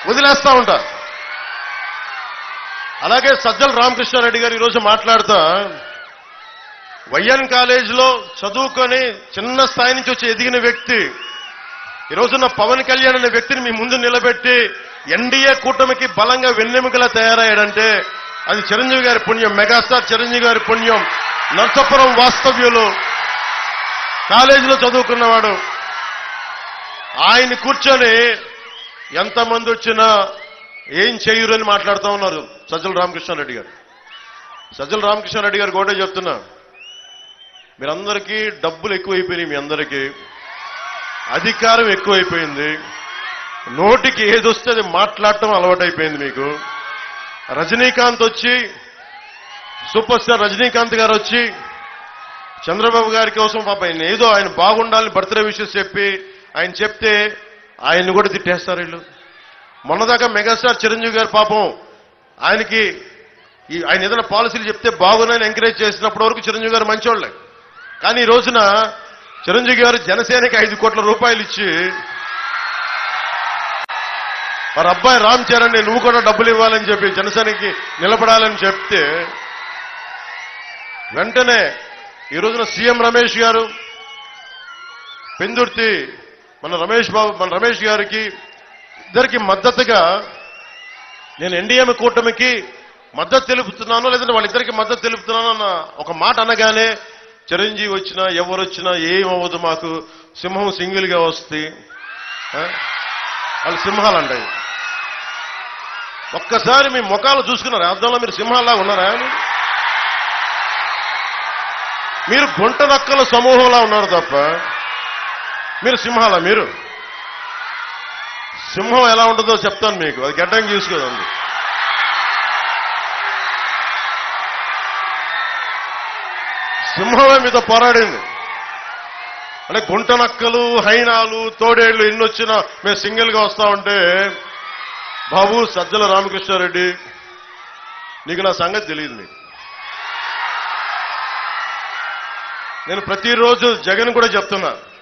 వదిలేస్తా ఉంటా అలాగే సజ్జల రామకృష్ణారెడ్డి గారు ఈరోజు మాట్లాడుతా వైఎన్ కాలేజీలో చదువుకొని చిన్న స్థాయి నుంచి వచ్చి ఎదిగిన వ్యక్తి ఈ రోజున పవన్ కళ్యాణ్ అనే వ్యక్తిని మీ ముందు నిలబెట్టి ఎన్డీఏ కూటమికి బలంగా వెన్నెముకలా తయారయ్యాడంటే అది చిరంజీవి గారి పుణ్యం మెగాస్టార్ చిరంజీవి గారి పుణ్యం నర్సపురం వాస్తవ్యులు కాలేజీలో చదువుకున్నవాడు ఆయన కూర్చొని ఎంతమంది వచ్చినా ఏం చేయరు అని మాట్లాడుతూ ఉన్నారు సజ్జల రామకృష్ణారెడ్డి గారు సజ్జల రామకృష్ణారెడ్డి గారు కూడా చెప్తున్నా మీరందరికీ డబ్బులు ఎక్కువైపోయినాయి మీ అందరికీ అధికారం ఎక్కువైపోయింది నోటికి ఏదొస్తే అది మాట్లాడటం అలవాటైపోయింది మీకు రజనీకాంత్ వచ్చి సూపర్ స్టార్ రజనీకాంత్ గారు వచ్చి చంద్రబాబు గారి కోసం పాప ఆయన ఏదో ఆయన బాగుండాలని బర్త్డే విషెస్ చెప్పి ఆయన చెప్తే ఆయన్ని కూడా తిట్టేస్తారు వీళ్ళు మొన్నదాకా మెగాస్టార్ చిరంజీవి గారి పాపం ఆయనకి ఈ ఆయన ఏదైనా పాలసీలు చెప్తే బాగున్నాయని ఎంకరేజ్ చేసినప్పటి వరకు చిరంజీవి గారు మంచోళ్ళే కానీ ఈ రోజున చిరంజీవి గారు జనసేనకి ఐదు కోట్ల రూపాయలు ఇచ్చి వారి అబ్బాయి రామ్ చరణ్ నువ్వు కూడా డబ్బులు ఇవ్వాలని చెప్పి జనసేనకి నిలబడాలని చెప్తే వెంటనే ఈ రోజున సీఎం రమేష్ గారు పెందుర్తి మన రమేష్ బాబు మన రమేష్ గారికి ఇద్దరికి మద్దతుగా నేను ఎన్డీఏ కూటమికి మద్దతు తెలుపుతున్నాను లేదంటే వాళ్ళిద్దరికి మద్దతు తెలుపుతున్నాను అన్న ఒక మాట అనగానే చిరంజీవి వచ్చినా ఎవరు వచ్చినా ఏమవ్వదు మాకు సింహం సింగిల్ గా వస్తుంది ఆ? వాళ్ళు సింహాలు అంటాయి ఒక్కసారి మీ ముఖాలు చూసుకున్నారు అర్థంలో మీరు సింహాల్లా ఉన్నారా మీరు గుంట నక్కల సమూహంలా ఉన్నారు తప్ప మీరు సింహాలా మీరు సింహం ఎలా ఉంటుందో చెప్తాను మీకు అది గడ్డం చూసుకోదండి సింహమే మీతో పోరాడింది అంటే గుంట నక్కలు హైనాలు తోడేళ్లు ఎన్ని వచ్చినా మేము సింగిల్ గా వస్తా ఉంటే బాబు సజ్జల రామకృష్ణారెడ్డి నీకు నా సంగతి తెలియదు నీకు నేను ప్రతిరోజు జగన్ కూడా చెప్తున్నా